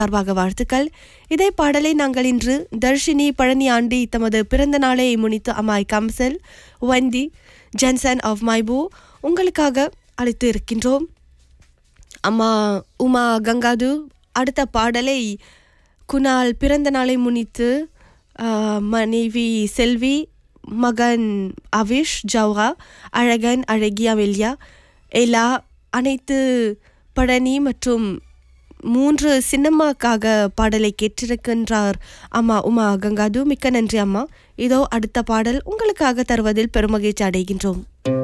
சார்பாக வாழ்த்துக்கள் இதே பாடலை நாங்கள் இன்று தர்ஷினி பழனி ஆண்டி தமது பிறந்த நாளை முன்னிட்டு அம்மாய் கம்சல் வந்தி ஜென்சன் ஆஃப் மைபூ உங்களுக்காக அழைத்து இருக்கின்றோம் அம்மா உமா கங்காது அடுத்த பாடலை குணால் பிறந்த நாளை முன்னிட்டு ஆ, மனைவி செல்வி மகன் அவிஷ் ஜவுரா அழகன் அழகி அமெல்யா எல்லா அனைத்து பழனி மற்றும் மூன்று சின்னம்மாக்காக பாடலை கேட்டிருக்கின்றார் அம்மா உமா கங்காது மிக்க நன்றி அம்மா இதோ அடுத்த பாடல் உங்களுக்காக தருவதில் பெருமகிழ்ச்சி அடைகின்றோம்